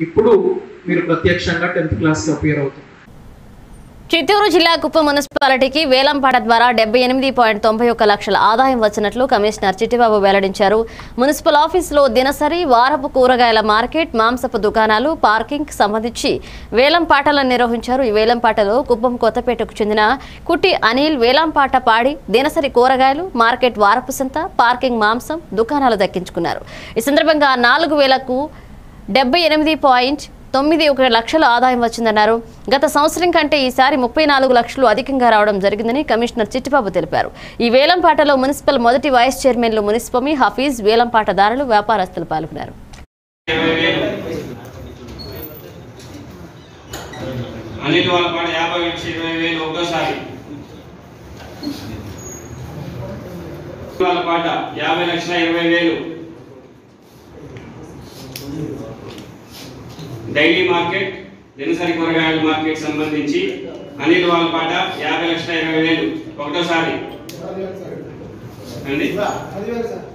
ఇప్పుడు మీరు ప్రత్యక్షంగా టెన్త్ క్లాస్కి అపియర్ అవుతారు చిత్తూరు జిల్లా కుప్పం మున్సిపాలిటీకి వేలంపాట ద్వారా డెబ్బై ఎనిమిది పాయింట్ తొంభై ఒక్క లక్షల ఆదాయం వచ్చినట్లు కమిషనర్ చిట్టిబాబు వెల్లడించారు మున్సిపల్ ఆఫీసులో దినసరి వారపు కూరగాయల మార్కెట్ మాంసపు దుకాణాలు పార్కింగ్ సంబంధించి వేలంపాటలను నిర్వహించారు ఈ వేలంపాటలో కుప్పం కొత్తపేటకు చెందిన కుట్టి అనిల్ వేలంపాట పాడి దినసరి కూరగాయలు మార్కెట్ వారపు సంత పార్కింగ్ మాంసం దుకాణాలు దక్కించుకున్నారు ఈ సందర్భంగా నాలుగు వేలకు డెబ్బై ఎనిమిది పాయింట్ తొమ్మిది ఒక లక్షల ఆదాయం వచ్చిందన్నారు గత సంవత్సరం కంటే ఈసారి ముప్పై నాలుగు లక్షలు అధికంగా రావడం జరిగిందని కమిషనర్ చిట్టిబాబు తెలిపారు ఈ వేలంపాటలో మున్సిపల్ మొదటి వైస్ చైర్మన్లు మున్సిపమి హఫీజ్ వేలంపాటదారులు వ్యాపారస్తులు పాల్గొన్నారు ఇరవై వేలు అన్నిటి వాళ్ళ పాట యాభై నుంచి ఇరవై వేలు ఒక్కోసారి వాళ్ళ పాట యాభై లక్షల ఇరవై వేలు డైలీ మార్కెట్ దినసరి కూరగాయల మార్కెట్ సంబంధించి అనిల్ వాళ్ళ పాట యాభై లక్షల ఇరవై వేలు ఒకటోసారి అండి